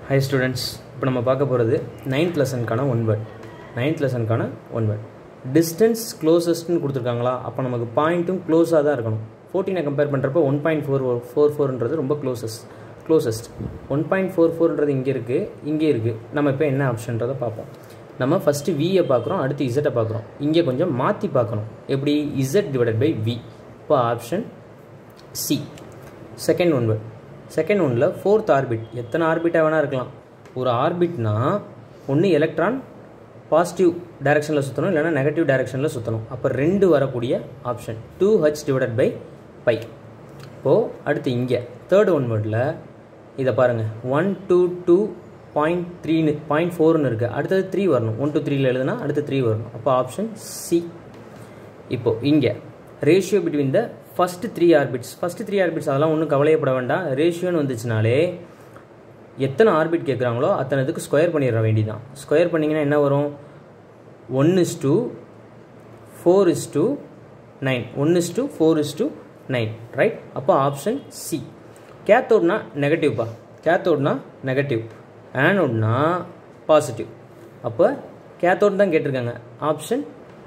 high students இப்போ நம்ம பார்க்க போகிறது நைன்த் லெசனுக்கான ஒன் வேர்ட் நைன்த் லெசனுக்கான ஒன் வேர்ட் டிஸ்டன்ஸ் க்ளோசஸ்ட்னு கொடுத்துருக்காங்களா அப்போ நமக்கு பாயிண்ட்டும் க்ளோஸாக தான் இருக்கணும் ஃபோர்டீனை கம்பேர் பண்ணுறப்போ ஒன் பாயிண்ட் ஃபோர் ஃபோர் ஃபோர்ன்றது ரொம்ப closest closest one point four ஃபோர்ன்றது இங்கே இருக்குது இங்கே இருக்குது நம்ம இப்போ என்ன ஆப்ஷன்றதை பார்ப்போம் நம்ம ஃபஸ்ட்டு வியை பார்க்குறோம் அடுத்து இசட்டை பார்க்குறோம் இங்கே கொஞ்சம் மாற்றி பார்க்கணும் எப்படி இசட் டிவைடட் பை வி இப்போ option C second one word second ஒன்ல ஃபோர்த் ஆர்பிட் எத்தனை ஆர்பிட்டாக வேணால் இருக்கலாம் ஒரு ஆர்பிட்னா ஒன்று எலக்ட்ரான் பாசிட்டிவ் டைரெக்ஷனில் சுற்றணும் இல்லைனா நெகட்டிவ் டைரெக்ஷனில் சுற்றணும் அப்போ ரெண்டு வரக்கூடிய option two H divided by pi இப்போது அடுத்து இங்கே தேர்ட் ஒன் வேர்டில் இதை பாருங்கள் ஒன் டூ டூ பாயிண்ட் த்ரீனு பாயிண்ட் ஃபோர்னு இருக்குது அடுத்தது த்ரீ வரணும் ஒன் டூ த்ரீல எழுதுனா அடுத்து த்ரீ வரணும் அப்போ ஆப்ஷன் சி இப்போது இங்கே ratio between the first three orbits first three orbits அதெல்லாம் ஒன்றும் கவலையப்பட வேண்டாம் ரேஷியோன்னு வந்துச்சுனாலே எத்தனை ஆர்பிட் கேட்குறாங்களோ அத்தனை இதுக்கு ஸ்கொயர் பண்ணிட வேண்டியதான் ஸ்கொயர் பண்ணிங்கன்னா என்ன வரும் one is two four is two nine one is two four is two nine right அப்போ ஆப்ஷன் சி கேத்தோட்னா நெகட்டிவ்ப்பா கேத்தோட்னா நெகட்டிவ் ஆனோட்னா பாசிட்டிவ் அப்போ கேத்தோட் தான் கேட்டிருக்காங்க ஆப்ஷன்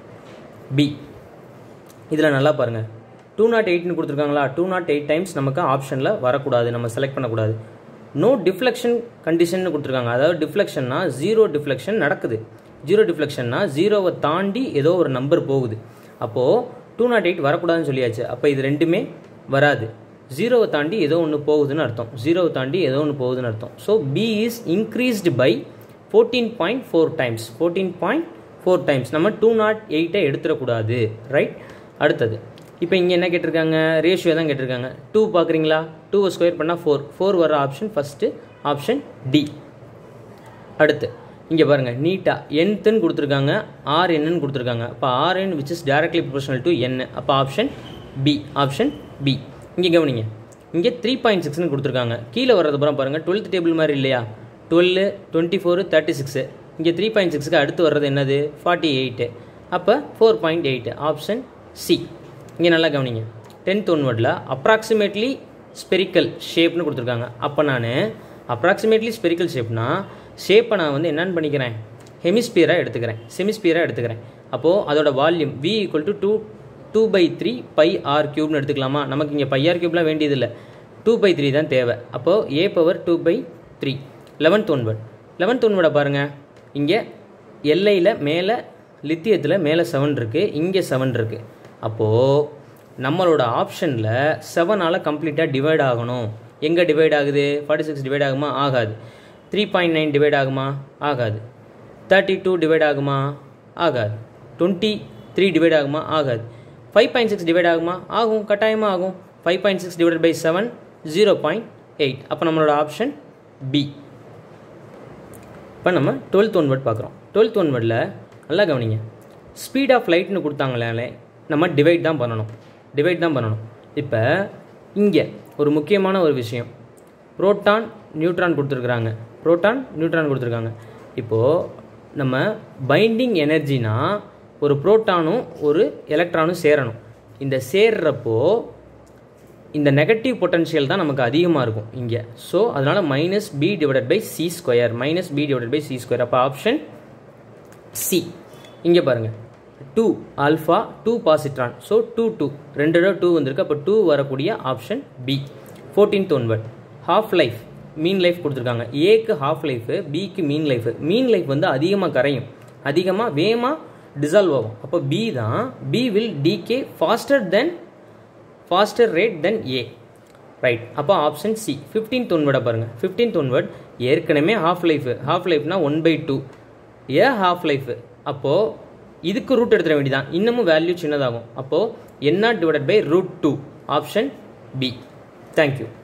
பி இதில் நல்லா பாருங்கள் டூ நாட் எயிட்னு கொடுத்துருக்காங்களா டூ நாட் எயிட் டைம்ஸ் நமக்கு ஆப்ஷனில் வரக்கூடாது நம்ம செலக்ட் பண்ணக்கூடாது நோ டிஃப்ளெக்ஷன் கண்டிஷன் கொடுத்துருக்காங்க அதாவது டிஃப்ளெக்ஷன்னா ஜீரோ டிஃப்ளெக்ஷன் நடக்குது ஜீரோ டிஃப்ளெக்ஷன்னா ஜீரோவை தாண்டி ஏதோ ஒரு நம்பர் போகுது அப்போது டூ நாட் எயிட் வரக்கூடாதுன்னு சொல்லியாச்சு அப்போ இது ரெண்டுமே வராது ஜீரோவை தாண்டி ஏதோ ஒன்று போகுதுன்னு அர்த்தம் ஜீரோவை தாண்டி ஏதோ ஒன்று போகுதுன்னு அர்த்தம் so B is increased by fourteen point four times fourteen point four times நம்ம டூ நாட் எயிட்டை எடுத்துடக்கூடாது ரைட் அடுத்தது இப்போ இங்கே என்ன கேட்டிருக்காங்க ரேஷியோ தான் கேட்டிருக்காங்க டூ பார்க்குறீங்களா டூவை ஸ்கொயர் பண்ணால் ஃபோர் ஃபோர் வர ஆப்ஷன் ஃபஸ்ட்டு ஆப்ஷன் டி அடுத்து இங்கே பாருங்கள் நீட்டாக என்த்துன்னு கொடுத்துருக்காங்க ஆர் என்னன்னு கொடுத்துருக்காங்க அப்போ R N which is directly proportional to N அப்போ ஆப்ஷன் பி ஆப்ஷன் பி இங்கே கவனிங்க இங்கே த்ரீ பாயிண்ட் சிக்ஸ்னு கொடுத்துருக்காங்க கீழே வர்றது அப்புறம் பாருங்கள் டுவெல்த் டேபிள் மாதிரி இல்லையா twelve twenty four thirty six இங்கே த்ரீ பாயிண்ட் சிக்ஸுக்கு அடுத்து வர்றது என்னது ஃபார்ட்டி எயிட்டு அப்போ four point eight option C இங்கே நல்லா கவனிங்க டென்த் ஒன்வர்டில் அப்ராக்சிமேட்லி ஸ்பெரிக்கல் ஷேப்னு கொடுத்துருக்காங்க அப்போ நான் அப்ராக்சிமேட்லி ஸ்பெரிக்கல் ஷேப்னா ஷேப்பை நான் வந்து என்னென்னு பண்ணிக்கிறேன் ஹெமிஸ்பியராக எடுத்துக்கிறேன் செமிஸ்பியராக எடுத்துக்கிறேன் அப்போது அதோட volume V equal to two two by three by R க்யூப்னு எடுத்துக்கலாமா நமக்கு இங்கே பை ஆர் க்யூப்லாம் வேண்டியதில்லை டூ பை த்ரீ தான் தேவை அப்போது A power two by three eleventh one word eleventh ஒன்வர்டை பாருங்கள் இங்கே எல்லையில் மேலே லித்தியத்தில் மேலே செவன் இருக்குது இங்கே செவன் இருக்குது அப்போது நம்மளோட ஆப்ஷனில் செவனால் கம்ப்ளீட்டாக டிவைட் ஆகணும் எங்கே டிவைட் ஆகுது ஃபார்ட்டி சிக்ஸ் டிவைட் ஆகுமா ஆகாது த்ரீ பாயிண்ட் நைன் டிவைட் ஆகுமா ஆகாது தேர்ட்டி டூ டிவைட் ஆகுமா ஆகாது டுவெண்ட்டி த்ரீ டிவைட் ஆகுமா ஆகாது ஃபைவ் பாயிண்ட் சிக்ஸ் டிவைட் ஆகுமா ஆகும் கட்டாயமாக ஆகும் five point six divide by seven zero point eight அப்போ நம்மளோட ஆப்ஷன் பி இப்போ நம்ம டுவெல்த் ஒன்வர்ட் பார்க்குறோம் டுவெல்த் ஒன்வர்டில் நல்லா கவனிங்க ஸ்பீட் ஆஃப் லைட்னு கொடுத்தாங்களே நம்ம டிவைட் தான் பண்ணணும் டிவைட் தான் பண்ணணும் இப்போ இங்கே ஒரு முக்கியமான ஒரு விஷயம் புரோட்டான் நியூட்ரான் கொடுத்துருக்குறாங்க புரோட்டான் நியூட்ரான் கொடுத்துருக்காங்க இப்போது நம்ம பைண்டிங் எனர்ஜினா ஒரு புரோட்டானும் ஒரு எலக்ட்ரானும் சேரணும் இந்த சேர்றப்போ இந்த நெகட்டிவ் பொட்டன்ஷியல் தான் நமக்கு அதிகமாக இருக்கும் இங்கே ஸோ அதனால் minus B divided by C square minus B divided by C square அப்போ ஆப்ஷன் சி இங்கே பாருங்கள் two alpha two positron so two two ரெண்டு தடவை டூ வந்திருக்கு அப்போ டூ வரக்கூடிய option B fourteenth one word half life mean life கொடுத்துருக்காங்க ஏக்கு ஹாஃப் லைஃபு பிக்கு மீன் லைஃப் மீன் லைஃப் வந்து அதிகமாக கரையும் அதிகமாக வேகமாக டிசால்வ் ஆகும் அப்போ பி தான் B will decay faster than faster rate than A right அப்போ ஆப்ஷன் சி ஃபிஃப்டீன்த் ஒன்வர்டை பாருங்கள் ஃபிஃப்டீன்த் ஒன்வர்ட் ஏற்கனவே ஹாஃப் லைஃபு ஹாஃப் லைஃப்னா one by two A half life அப்போது இதுக்கு ரூட் எடுத்துட வேண்டியதான் இன்னமும் வேல்யூ சின்னதாகும் அப்போது N naught divided by root two option B thank you